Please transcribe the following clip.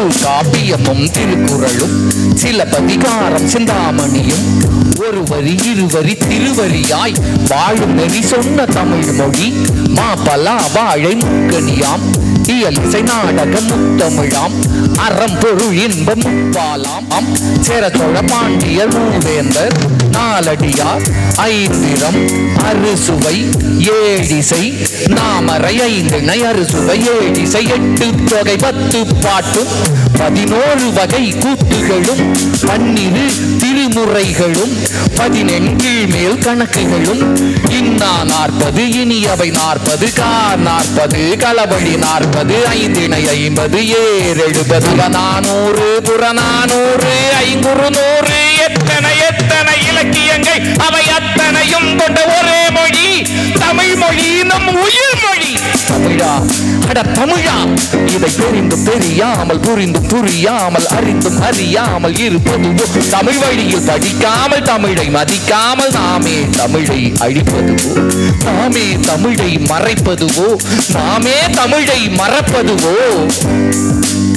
தொல் காப்பியமும் திருக்குறளும் சிலப்பதிகாரம் சிந்தாமணியும் ஒரு வரி இருவரி திருவரியாய் வாழும் நெறி சொன்ன தமிழ் மொழி மாப்பலா வாழை முக்கணியாம் இயல் இசை நாடக முத்தமிழாம் அறம் பொருள் இன்பம் முப்பாலாம் ஆம் சேர சோழ பாண்டியர் மூவேந்தர் நாலடியார் ஐந்திரம் அறுசுவை ஏழிசை நாமரை ஐந்திணை அறுசுவை ஏழிசை எட்டு தொகை பத்து பாட்டும் பதினோரு வகை கூட்டுகளும் பன்னிரு திருமுறைகளும் பதினெண்கீழ் மேல் கணக்குகளும் இன்னா நாற்பது இனியவை நாற்பது கார் நாற்பது களவழி நாற்பது ஐந்திணை ஐம்பது ஏர் எழுபது நானூறு புறநானூறு ஐங்குறு நூறு எத்தனை எத்தனை இலக்கியங்கள் அவை அத்தனையும் கொண்ட ஒரே மொழி தமிழ் மொழி நம் உயிர் மொழி தமிழா அட தமிழா இதை தெரிந்தும் தெரியாமல் புரிந்தும் புரியாமல் அறிந்தும் அறியாமல் இருப்பதுவோ தமிழ் வழியில் படிக்காமல் தமிழை மதிக்காமல் நாமே தமிழை அழிப்பதுவோ நாமே தமிழை மறைப்பதுவோ நாமே தமிழை மறப்பதுவோ